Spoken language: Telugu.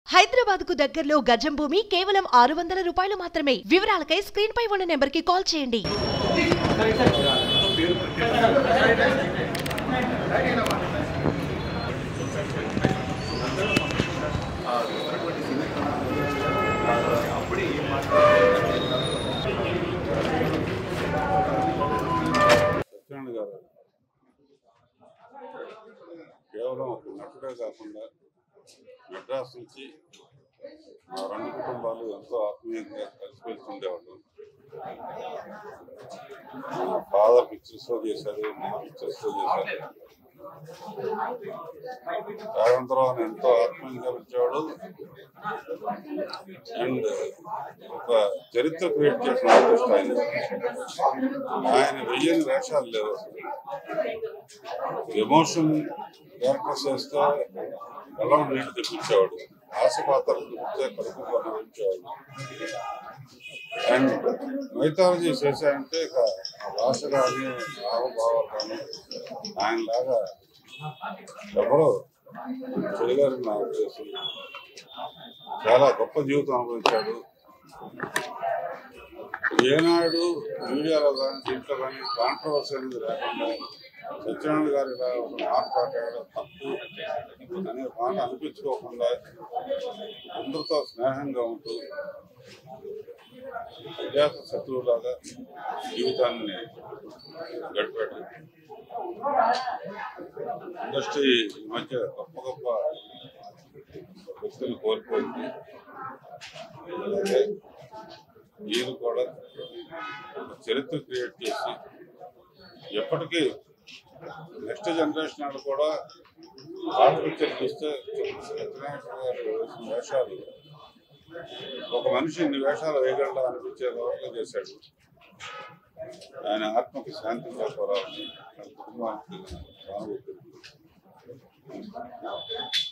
హైదరాబాద్ కు దగ్గరలో గజం భూమి కేవలం ఆరు వందల రూపాయలు మాత్రమే వివరాలకై స్క్రీన్ పై ఉన్న నెంబర్ కి కాల్ చేయండి సత్యనారాయణ గారు కేవలం ఒక నటుడే కాకుండా మెడ్రాస్ నుంచి మా రెండు కుటుంబాలు ఎంతో ఆత్మీయంగా కలిసిమెలిసి ఉండేవాళ్ళు మా ఫాదర్ పిక్చర్స్లో చేశారు మా పిక్చర్స్లో చేశారు రాఘవేంద్రరావు ఎంతో ఆత్మీయంగా పిలిచేవాడు అండ్ ఒక చరిత్ర క్రియేట్ చేసిన ఆర్టిస్ట్ ఆయన ఆయన వెయ్యని వేషాలు లేవు అసలు ఎమోషన్ క్యారెక్టర్స్ చేస్తే ఎలా నీళ్ళు తెప్పించేవాడు ఆశపాత్రలు తెప్పితే కడుపు పంపించేవాడు అండ్ మైథాలజీ చేశారంటే ఇక ఆ భాష కానీ హావభావాలు కానీ ఆయనలాగా ఎవరో చేయలేరు నాకు తెలిసి చాలా గొప్ప జీవితం అనుభవించాడు ఏనాడు మీడియాలో కానీ దీంట్లో కానీ కాంట్రవర్సీ అనేది లేకుండా సత్యనారాయణ గారు ఇలా ఒక మాట మాట్లాడడం తప్పు అనే మాట అనిపించుకోకుండా అందరితో స్నేహంగా ఉంటూ అజాత శత్రువులాగా జీవితాన్ని గడిపాడు ఇండస్ట్రీ ఈ మధ్య గొప్ప గొప్ప వ్యక్తులు కోల్పోయింది అలాగే ఈయన కూడా ఒక చరిత్ర క్రియేట్ చేసి ఎప్పటికీ నెక్స్ట్ జనరేషన్ వాళ్ళు కూడా పాత పిక్చర్ చూస్తే సత్యనారాయణ గారు వేసిన వేషాలు ఒక మనిషి ఇన్ని వేషాలు వేయగలడా అనిపించే విధంగా చేశాడు ఆయన ఆత్మకి శాంతి చేకూరాలని ఆయన కుటుంబానికి సానుభూతి